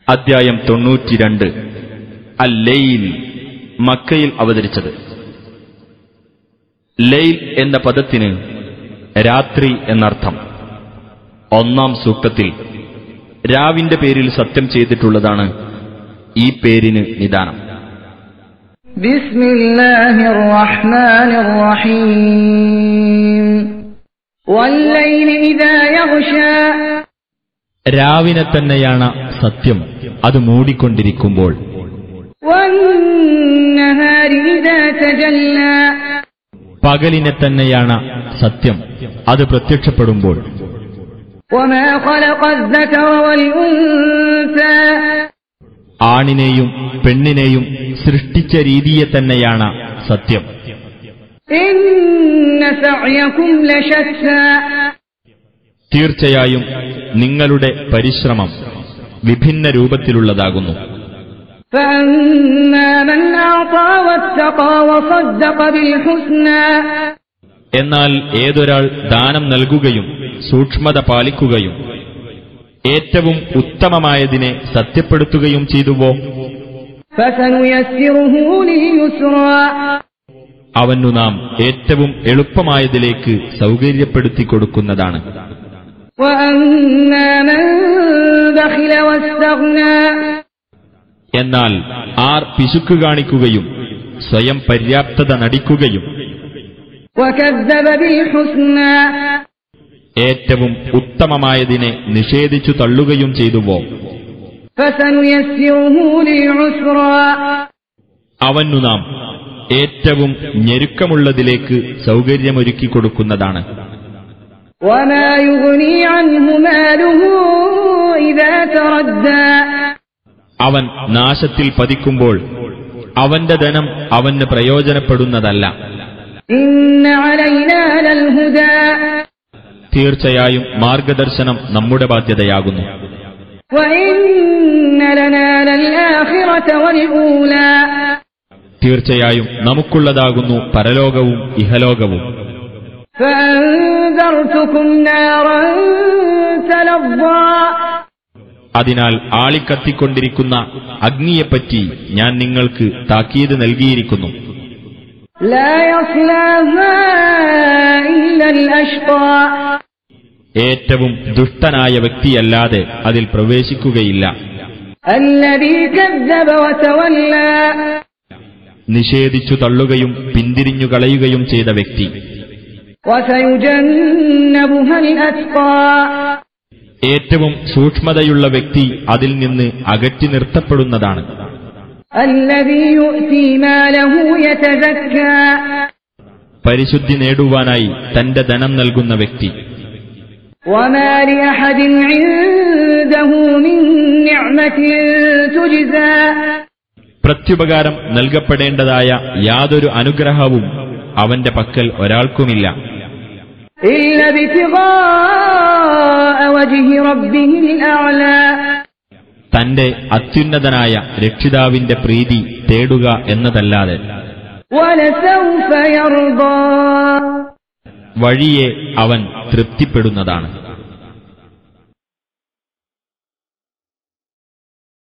അദ്ധ്യായം തൊണ്ണൂറ്റിരണ്ട് അൽ ലെയിൽ മക്കയിൽ അവതരിച്ചത് ലെയിൽ എന്ന പദത്തിന് രാത്രി എന്നർത്ഥം ഒന്നാം സൂക്തത്തിൽ രാവിന്റെ പേരിൽ സത്യം ചെയ്തിട്ടുള്ളതാണ് ഈ പേരിന് നിദാനം بسم الله الرحمن الرحيم والليل إذا يغشى രാവിനെ തന്നെയാണ് സത്യം അത് മൂടിക്കൊണ്ടിരിക്കുമ്പോൾ والنهار إذا تجلى പകലിനെ തന്നെയാണ് സത്യം അത് പ്രത്യക്ഷപ്പെടുമ്പോൾ وما خلق الذكر والأنثى ആണിനെയും പെണ്ണിനെയും സൃഷ്ടിച്ച രീതിയെ തന്നെയാണ് സത്യം إن سعيكم لشتى തീർച്ചയായും നിങ്ങളുടെ പരിശ്രമം വിഭിന്ന രൂപത്തിലുള്ളതാകുന്നു فأما من أعطى واتقى وصدق بالحسنى എന്നാൽ ഏതൊരാൾ ദാനം നൽകുകയും സൂക്ഷ്മത പാലിക്കുകയും ഏറ്റവും ഉത്തമമായതിനെ സത്യപ്പെടുത്തുകയും ചെയ്തുവോ فسنيسره لليسرى അവനു നാം ഏറ്റവും എളുപ്പമായതിലേക്ക് സൗകര്യപ്പെടുത്തി കൊടുക്കുന്നതാണ് وأما من بخل واستغنى എന്നാൽ ആർ പിശുക്ക് കാണിക്കുകയും സ്വയം പര്യാപ്തത നടിക്കുകയും وكذب بالحسنى ഏറ്റവും ഉത്തമമായതിനെ നിഷേധിച്ചു തള്ളുകയും ചെയ്തുവോ فسنيسره للعسرى അവനു നാം ഏറ്റവും ഞെരുക്കമുള്ളതിലേക്ക് സൗകര്യമൊരുക്കി കൊടുക്കുന്നതാണ് وما يغني عنه ماله إذا تردى അവൻ നാശത്തിൽ പതിക്കുമ്പോൾ അവന്റെ ധനം അവന് പ്രയോജനപ്പെടുന്നതല്ല إن علينا للهدى തീർച്ചയായും മാർഗദർശനം നമ്മുടെ ബാധ്യതയാകുന്നു وإن لنا للآخرة والأولى തീർച്ചയായും നമുക്കുള്ളതാകുന്നു പരലോകവും ഇഹലോകവും فأنذرتكم نارا تلظى അതിനാൽ ആളിക്കത്തിക്കൊണ്ടിരിക്കുന്ന അഗ്നിയെപ്പറ്റി ഞാൻ നിങ്ങൾക്ക് താക്കീത് നൽകിയിരിക്കുന്നു لا يصلاها إلا الأشقى ഏറ്റവും ദുഷ്ടനായ വ്യക്തിയല്ലാതെ അതിൽ പ്രവേശിക്കുകയില്ല الذي كذب وتولى നിഷേധിച്ചു തള്ളുകയും പിന്തിരിഞ്ഞു കളയുകയും ചെയ്ത വ്യക്തി وسيجنبها الأتقى ഏറ്റവും സൂക്ഷ്മതയുള്ള വ്യക്തി അതിൽ നിന്ന് അകറ്റി നിർത്തപ്പെടുന്നതാണ് الذي يؤتي ماله يتزكى പരിശുദ്ധി നേടുവാനായി തന്റെ ധനം നൽകുന്ന വ്യക്തി وما لأحد عنده من نعمة تجزى പ്രത്യുപകാരം നൽകപ്പെടേണ്ടതായ യാതൊരു അനുഗ്രഹവും അവന്റെ പക്കൽ ഒരാൾക്കുമില്ല إلا ابتغاء وجه ربه الأعلى തന്റെ അത്യുന്നതനായ രക്ഷിതാവിന്റെ പ്രീതി തേടുക എന്നതല്ലാതെ ولسوف يرضى വഴിയെ അവൻ തൃപ്തിപ്പെടുന്നതാണ്